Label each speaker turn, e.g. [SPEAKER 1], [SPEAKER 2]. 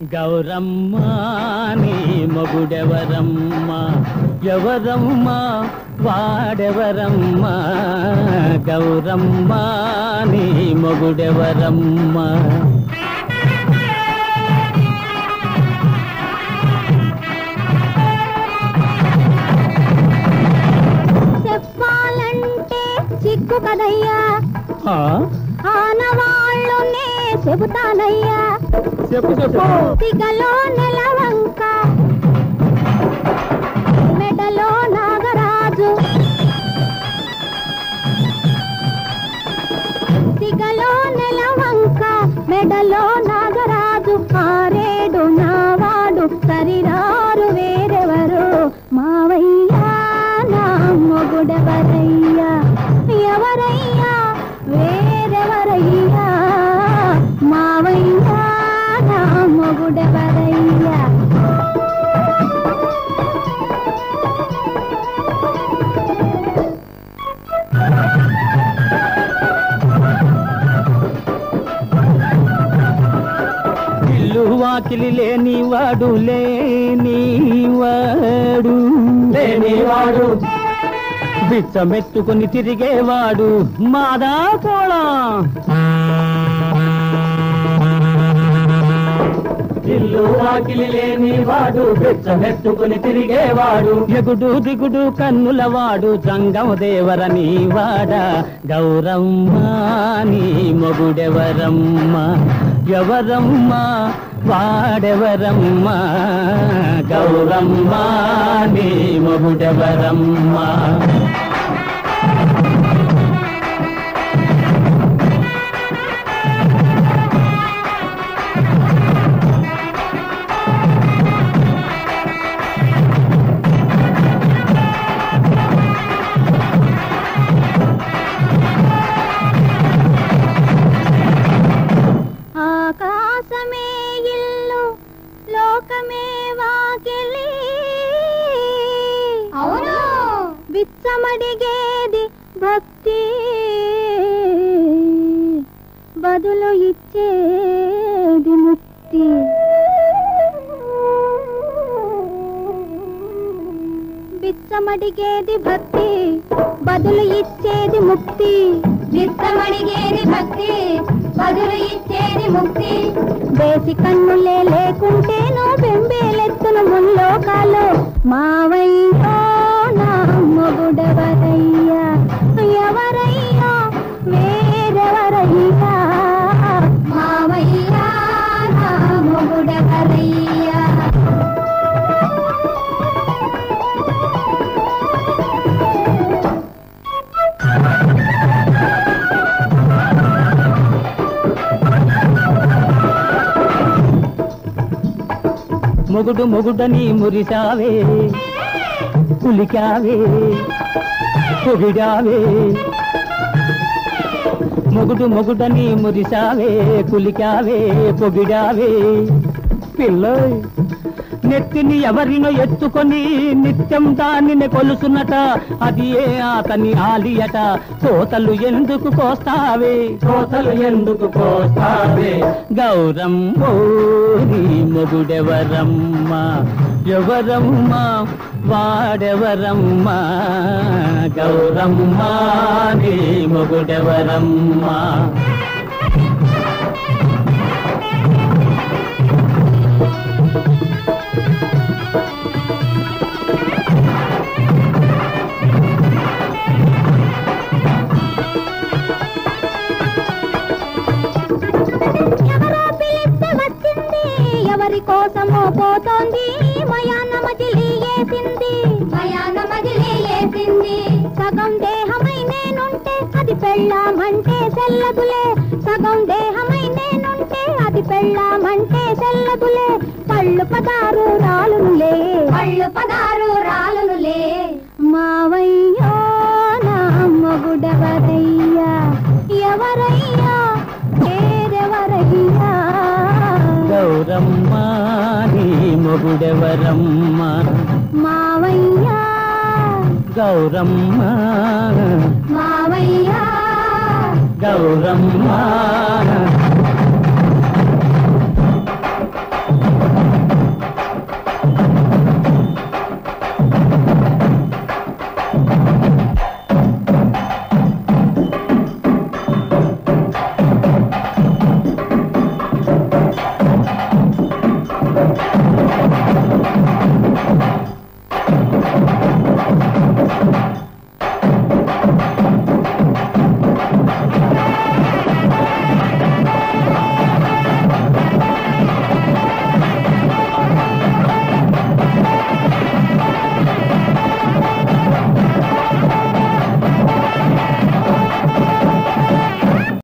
[SPEAKER 1] గౌరమ్మ నీ మొగుడెవరమ్మ ఎవరమ్మ వాడెవరమ్మ గౌరమ్మ నీ మొగుడెవరమ్మ
[SPEAKER 2] చెప్పాలంటే సిగ్గు కదయ్యా
[SPEAKER 1] ఆ?
[SPEAKER 2] ఆనవాళ్ళునే చెబుతానయ్యా
[SPEAKER 1] చెప్పు చెప్పు
[SPEAKER 2] సిగలో నెలవంక మెడలో నాగరాజు సిగలో నెలవంక మెడలో నాగరాజు ఆరేడు నావాడు సరిరారు వేరెవరు మావయ్యా నా మొగుడెవరయ్యా ఎవరయ్యా వేరెవరయ్యా మావయ్యా నా మొగుడెవరయ్యా
[SPEAKER 1] ఇల్లు వాకిలి లేనివాడు లేనివాడు లేనివాడు బిచ్చమెత్తుకుని తిరిగేవాడు మాదా పోళం ఇల్లు వాకిలి లేనివాడు బిచ్చమెత్తుకుని తిరిగేవాడు ఎగుడు దిగుడు కన్నులవాడు జంగం దేవరని వాడ గౌరమ్మ నీ మొగుడెవరమ్మ ఎవరమ్మ వాడెవరమ్మ గౌరమ్మ నీ మొగుడెవరమ్మ
[SPEAKER 2] ఆకాశమే ఇల్లు లోకమే వాకిలి అవును విచ్చమడిగేది భక్తి బదులు ఇచ్చేది ముక్తి బిచ్చమడిగేది భక్తి బదులు ఇచ్చేది ముక్తి
[SPEAKER 3] చిత్తమడిగేది భక్తి బదులు ఇచ్చేది ముక్తి
[SPEAKER 2] దేశి కన్నులే లేకుంటేనో బెంబేలెత్తును ముల్లోకాలు మావయ్యో నా మొగుడెవరయ్యా ఎవరయ్యా వేరెవరయ్యా
[SPEAKER 3] మావయ్యా నా మొగుడెవరయ్యా
[SPEAKER 1] మొగుడు మొగుడని మురిసావే కులికావే పొగిడావే మొగుడు మొగుడని మురిసావే కులికావే పొగిడావే పిల్లోయ్ నెత్తిని ఎవరినో ఎత్తుకొని నిత్యం దానిని కొలుసునట అది ఏ అతని ఆలియట కోతలు ఎందుకు కోస్తావే కోతలు ఎందుకు కోస్తావే గౌరమ్మ నీ మొగుడెవరమ్మ ఎవరమ్మ వాడెవరమ్మ గౌరమ్మ నీ మొగుడెవరమ్మ
[SPEAKER 2] ఎవరో పిలిస్తే వచ్చింది ఎవరి కోసమో పోతోంది మయాన మజిలీ వేసింది
[SPEAKER 3] భయాన మజిలీ లేసింది
[SPEAKER 2] సగం దేహమై నేనుంటే అది పెళ్ళామంటే సెల్లదులే సగం దేహమై నేనుంటే అది పెళ్ళామంటే సెల్లదులే పళ్ళు పదారు రాలునులే
[SPEAKER 3] పళ్ళు పదారు రాలునులే
[SPEAKER 2] మావయ్యో నా మొగుడెవరయ్యా ఎవరయ్యా పేరెవరయ్యా
[SPEAKER 1] గౌరమ్మ నీ మొగుడెవరమ్మ
[SPEAKER 2] మావయ్యా
[SPEAKER 1] గౌరమ్మ
[SPEAKER 3] మావయ్యా
[SPEAKER 1] గౌరమ్మ
[SPEAKER 3] ఆ